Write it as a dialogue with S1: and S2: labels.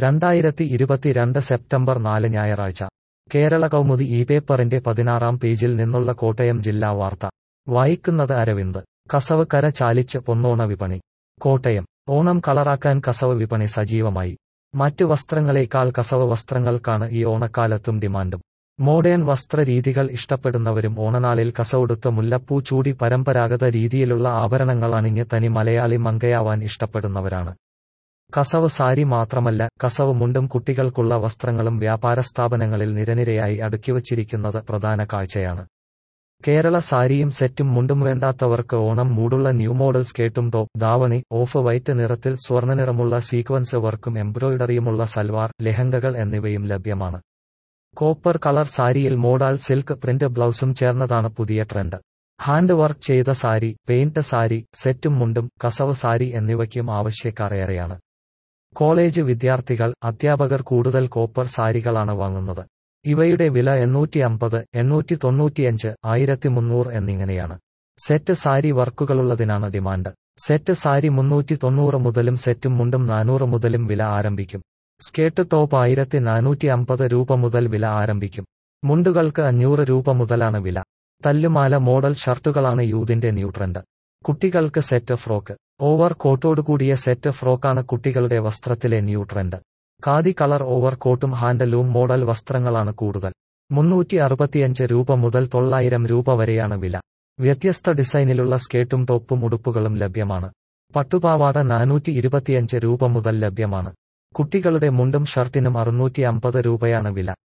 S1: രണ്ടായിരത്തി ഇരുപത്തിരണ്ട് സെപ്റ്റംബർ നാല് ഞായറാഴ്ച കേരള കൗമുദി ഈ പേപ്പറിന്റെ പതിനാറാം പേജിൽ നിന്നുള്ള കോട്ടയം ജില്ലാ വാർത്ത വായിക്കുന്നത് അരവിന്ദ് കസവ് കര ചാലിച്ച് പൊന്നോണ വിപണി കോട്ടയം ഓണം കളറാക്കാൻ കസവ് വിപണി സജീവമായി മറ്റ് വസ്ത്രങ്ങളേക്കാൾ കസവ് വസ്ത്രങ്ങൾക്കാണ് ഈ ഓണക്കാലത്തും ഡിമാൻഡും മോഡേൺ വസ്ത്രരീതികൾ ഇഷ്ടപ്പെടുന്നവരും ഓണനാളിൽ കസവുടുത്ത മുല്ലപ്പൂ ചൂടി പരമ്പരാഗത രീതിയിലുള്ള ആഭരണങ്ങൾ അണിഞ്ഞ് തനി മലയാളി മങ്കയാവാൻ ഇഷ്ടപ്പെടുന്നവരാണ് കസവ് സാരി മാത്രമല്ല കസവ് മുണ്ടും കുട്ടികൾക്കുള്ള വസ്ത്രങ്ങളും വ്യാപാര സ്ഥാപനങ്ങളിൽ നിരനിരയായി അടുക്കിവച്ചിരിക്കുന്നത് പ്രധാന കാഴ്ചയാണ് കേരള സാരിയും സെറ്റും മുണ്ടും വേണ്ടാത്തവർക്ക് ഓണം മൂടുള്ള ന്യൂ മോഡൽ സ്കേട്ടും ടോപ്പ് ദാവണി ഓഫ് വൈറ്റ് നിറത്തിൽ സ്വർണ്ണനിറമുള്ള സീക്വൻസ് വർക്കും എംബ്രോയിഡറിയുമുള്ള സൽവാർ ലെഹങ്കകൾ എന്നിവയും ലഭ്യമാണ് കോപ്പർ കളർ സാരിയിൽ മോഡാൽ സിൽക്ക് പ്രിന്റ് ബ്ലൗസും ചേർന്നതാണ് പുതിയ ട്രെൻഡ് ഹാൻഡ് വർക്ക് ചെയ്ത സാരി പെയിന്റ് സാരി സെറ്റും മുണ്ടും കസവ് സാരി എന്നിവയ്ക്കും ആവശ്യക്കാർ ഏറെയാണ് കോളേജ് വിദ്യാർത്ഥികൾ അധ്യാപകർ കൂടുതൽ കോപ്പർ സാരികളാണ് വാങ്ങുന്നത് ഇവയുടെ വില എണ്ണൂറ്റി അമ്പത് എണ്ണൂറ്റി തൊണ്ണൂറ്റിയഞ്ച് ആയിരത്തി മുന്നൂറ് എന്നിങ്ങനെയാണ് സെറ്റ് സാരി വർക്കുകളുള്ളതിനാണ് ഡിമാൻഡ് സെറ്റ് സാരി മുന്നൂറ്റി തൊണ്ണൂറ് മുതലും സെറ്റും മുണ്ടും നാനൂറ് മുതലും വില ആരംഭിക്കും സ്കേർട്ട് ടോപ്പ് ആയിരത്തി നാനൂറ്റി അമ്പത് രൂപ മുതൽ വില ആരംഭിക്കും മുണ്ടുകൾക്ക് അഞ്ഞൂറ് രൂപ മുതലാണ് വില തല്ലുമാല മോഡൽ ഷർട്ടുകളാണ് യൂതിന്റെ ന്യൂ ട്രെൻഡ് കുട്ടികൾക്ക് സെറ്റ് ഫ്രോക്ക് ഓവർ കോട്ടോടുകൂടിയ സെറ്റ് ഫ്രോക്കാണ് കുട്ടികളുടെ വസ്ത്രത്തിലെ new trend khadi colour over കോട്ടും ഹാൻഡലൂം മോഡൽ വസ്ത്രങ്ങളാണ് കൂടുതൽ മുന്നൂറ്റി അറുപത്തിയഞ്ച് രൂപ മുതൽ തൊള്ളായിരം രൂപ വരെയാണ് വില വ്യത്യസ്ത ഡിസൈനിലുള്ള സ്കേർട്ടും ടോപ്പും ഉടുപ്പുകളും ലഭ്യമാണ് പട്ടുപാവാട നാനൂറ്റി ഇരുപത്തിയഞ്ച് രൂപ മുതൽ ലഭ്യമാണ് കുട്ടികളുടെ മുണ്ടും ഷർട്ടിനും അറുന്നൂറ്റി അമ്പത് രൂപയാണ് വില